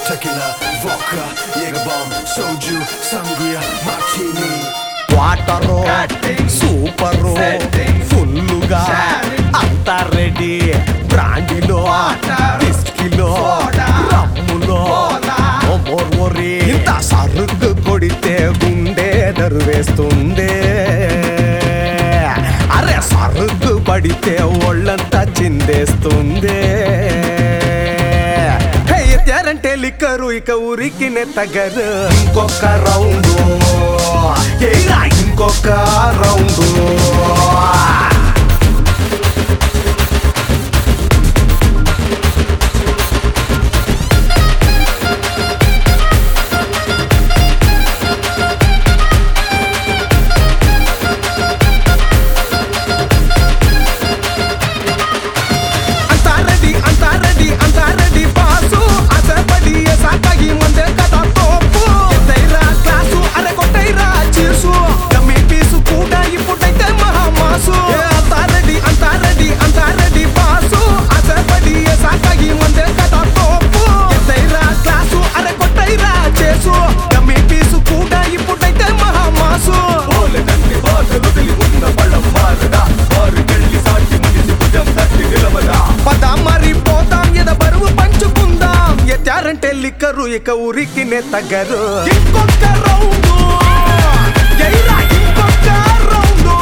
tequila, vodka, Jager bomb, soju, sangria, martini. Water super ఫుల్లుగా అంతా ready బ్రాండిలో విస్కీలో రమ్ములో ఓ మోర్మోరి ఇంత సరుకు కొడితే గుండె దరువేస్తుంది అరే సరుకు పడితే ఒళ్ళంతా చిందేస్తుంది హే, ఎత్తారంటే లిక్కరు ఇక ఊరికి నెత్తగరు ఇంకొక రౌండ్ ఏరా ఇంకొక రౌండ్ అంతా రెడీ అంతా రెడీ అంతా రెడీ పాసు ఆశపడి సాకాగి ముందే కదా తోపు ఎత్తైరా క్లాసు అరే కొట్టైరా చీసు డమ్మి పీసు కూడా ఇప్పుడైతే మహామాసు ఏ అంతా రెడీ అంతా రెడీ అంతా రెడీ పాసు ఆశపడి సాకాగి ముందే కదా తోపు ఎత్తైరా క్లాసు అరే కొట్టైరా చేసు డమ్మి పీసు కూడా ఇప్పుడైతే మహామాసు ఓలెదండి బాధలు తెలివున్న పళ్ళం మారదా వారికెళ్ళి సాటి మనిషి భుజం తట్టి నిలవదా పద మరి పోతాం ఎద బరువు పంచుకుందాం ఎత్తారంటే లిక్కరు ఇక ఊరికి నెత్తగరు ఇంకొక రౌండు ఎయిరా ఇంకొక రౌండు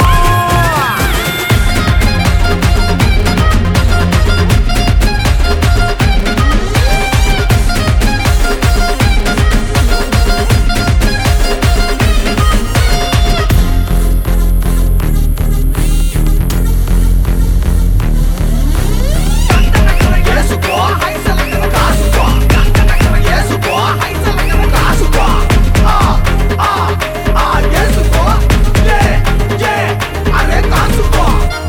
ఏసుకో హైసలంగన కాసుకో ఏసుకో హైసలంగన కాసుకో ఆ ఆ ఆ ఏసుకో ఏ ఏ అరే కాసుకో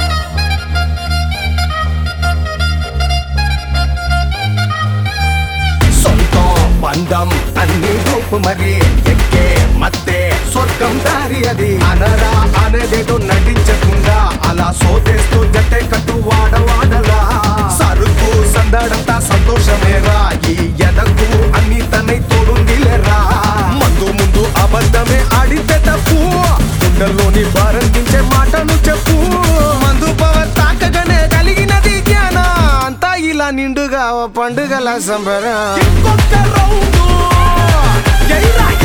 సొంతం బంధం అన్ని రూపు మరి ఎక్కే మత్తే స్వర్గం దారి అది అనరా అనేదేదో నటించకుండా అలా సోదేస్తూ జట్టే కట్టు వాడవాడలా సరుకు సందడంతా సంతోషమేరా ఈ ఎదకు అన్ని తనై తోడుందిలేరా మందు ముందు అబద్ధమే ఆడితే తప్పు గుండెల్లోని భారం దించే మాటను చెప్పు మందు పవర్ తాకగానే కలిగినది జ్ఞాన అంతా ఇలా నిండుగా ఓ పండుగల సంబరం ఇంకొక రౌండు ఎయిరా